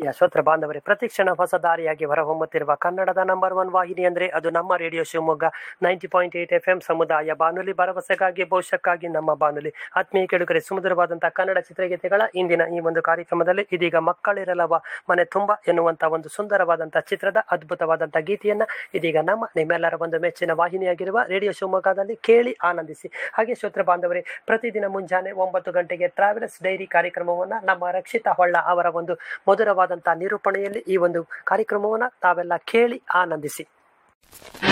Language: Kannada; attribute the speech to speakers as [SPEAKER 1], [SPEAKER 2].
[SPEAKER 1] ಆತ್ಮೀಯ ಶ್ರೋತ್ರ ಬಾಂಧವರೇ ಪ್ರತಿಕ್ಷಣ ಹೊಸ ದಾರಿಯಾಗಿ ಹೊರಹೊಮ್ಮುತ್ತಿರುವ ಕನ್ನಡದ ನಂಬರ್ ಒನ್ ವಾಹಿನಿ ಅಂದರೆ ಅದು ನಮ್ಮ radio Shivamogga ninety point eight F M ಸಮುದಾಯ ಬಾನುಲಿ ಭರವಸೆಗಾಗಿ ಭವಿಷ್ಯಕ್ಕಾಗಿ ನಮ್ಮ ಬಾನುಲಿ ಆತ್ಮೀಯ ಕೆಡುಗರೆ ಸುಮಧುರವಾದಂತಹ ಕನ್ನಡ ಚಿತ್ರಗೀತೆಗಳ ಇಂದಿನ ಈ ಒಂದು ಕಾರ್ಯಕ್ರಮದಲ್ಲಿ ಇದೀಗ ಮಕ್ಕಳಿರಲವ ಮನೆ ತುಂಬ ಎನ್ನುವಂತಹ ಒಂದು ಸುಂದರವಾದಂತಹ ಚಿತ್ರದ ಅದ್ಭುತವಾದಂತಹ ಗೀತೆಯನ್ನ ಇದೀಗ ನಮ್ಮ ನಿಮ್ಮೆಲ್ಲರ ಒಂದು ಮೆಚ್ಚಿನ ವಾಹಿನಿಯಾಗಿರುವ ರೇಡಿಯೋ ಶಿವಮೊಗ್ಗದಲ್ಲಿ ಕೇಳಿ ಆನಂದಿಸಿ ಹಾಗೆ ಶ್ರೋತ್ರ ಬಾಂಧವರೇ ಪ್ರತಿದಿನ ಮುಂಜಾನೆ ಒಂಬತ್ತು ಗಂಟೆಗೆ ಟ್ರಾವೆಲರ್ಸ್ ಡೈರಿ ಕಾರ್ಯಕ್ರಮವನ್ನ ನಮ್ಮ ರಕ್ಷಿತಾ ಹೊಳ್ಳ ಅವರ ಒಂದು ಮಧುರವಾದಂತಹ ನಿರೂಪಣೆಯಲ್ಲಿ ಈ ಒಂದು ಕಾರ್ಯಕ್ರಮವನ್ನ ತಾವೆಲ್ಲ ಕೇಳಿ ಆನಂದಿಸಿ